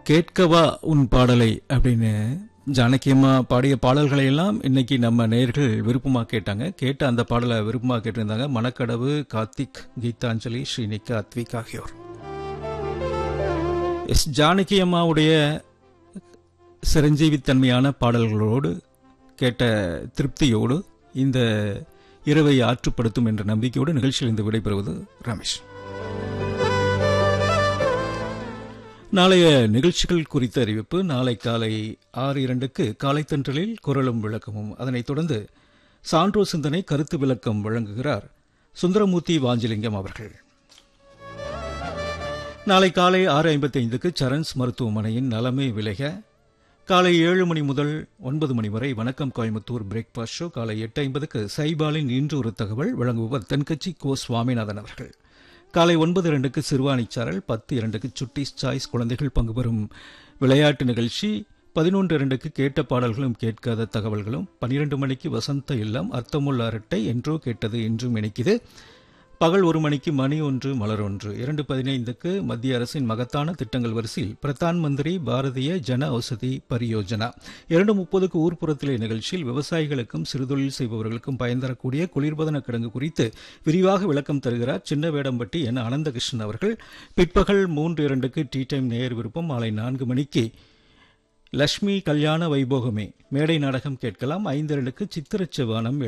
கேட்கவா உன் பாடலை அப்படின்னு ஜானகியம்மா பாடிய பாடல்களை எல்லாம் இன்னைக்கு நம்ம நேயர்கள் விருப்பமா கேட்டாங்க கேட்ட அந்த பாடலை விருப்பமா கேட்டிருந்தாங்க மணக்கடவு கார்த்திக் கீதாஞ்சலி ஸ்ரீனிகா அத்விக் ஆகியோர் எஸ் ஜானகி அம்மாவுடைய சிரஞ்சீவித்தன்மையான பாடல்களோடு கேட்ட திருப்தியோடு இந்த இரவை ஆற்றுப்படுத்தும் என்ற நம்பிக்கையோடு நிகழ்ச்சியிலிருந்து விடைபெறுவது ரமேஷ் நாளைய நிகழ்ச்சிகள் குறித்த அறிவிப்பு நாளை காலை ஆறு இரண்டுக்கு காலை தென்றலில் குரலும் விளக்கமும் அதனைத் தொடர்ந்து சான்றோ சிந்தனை கருத்து விளக்கம் வழங்குகிறார் சுந்தரமூர்த்தி வாஞ்சிலிங்கம் அவர்கள் நாளை காலை ஆறு ஐம்பத்தி ஐந்துக்கு சரண்ஸ் மருத்துவமனையின் நலமே விலக காலை ஏழு மணி முதல் ஒன்பது மணி வரை வணக்கம் கோயம்புத்தூர் பிரேக்பாஸ்ட் ஷோ காலை எட்டு ஐம்பதுக்கு சைபாலின் இன்று ஒரு தகவல் வழங்குபவர் தென்கட்சி கோ சுவாமிநாதன் அவர்கள் காலை ஒன்பது இரண்டுக்கு சிறுவாணிச்சாரல் பத்து இரண்டுக்கு சுட்டிஸ் சாய்ஸ் குழந்தைகள் பங்கு பெறும் விளையாட்டு நிகழ்ச்சி பதினொன்று இரண்டுக்கு கேட்ட பாடல்களும் கேட்காத தகவல்களும் பனிரெண்டு மணிக்கு வசந்த இல்லம் அர்த்தமுள்ள அரட்டை என்றோ கேட்டது இன்றும் இணைக்குது பகல் ஒரு மணிக்கு மணி ஒன்று மலர் ஒன்று இரண்டு பதினைந்துக்கு மத்திய அரசின் மகத்தான திட்டங்கள் வரிசையில் பிரதான் மந்திரி பாரதிய ஜன ஔஷதி பரியோஜனா இரண்டு முப்பதுக்கு ஊர்ப்புறத்திலே நிகழ்ச்சியில் விவசாயிகளுக்கும் சிறுதொழில் செய்பவர்களுக்கும் பயன் தரக்கூடிய குளிர்பதன கிடங்கு குறித்து விரிவாக விளக்கம் தருகிறார் சின்ன வேடம்பட்டி என அனந்தகிருஷ்ணன் அவர்கள் பிற்பகல் மூன்று இரண்டுக்கு டீ டைம் நேயர் விருப்பம் மாலை நான்கு மணிக்கு லட்சுமி கல்யாண வைபோகமே மேடை நாடகம் கேட்கலாம் ஐந்து இரண்டுக்கு சித்திரச்சவானம்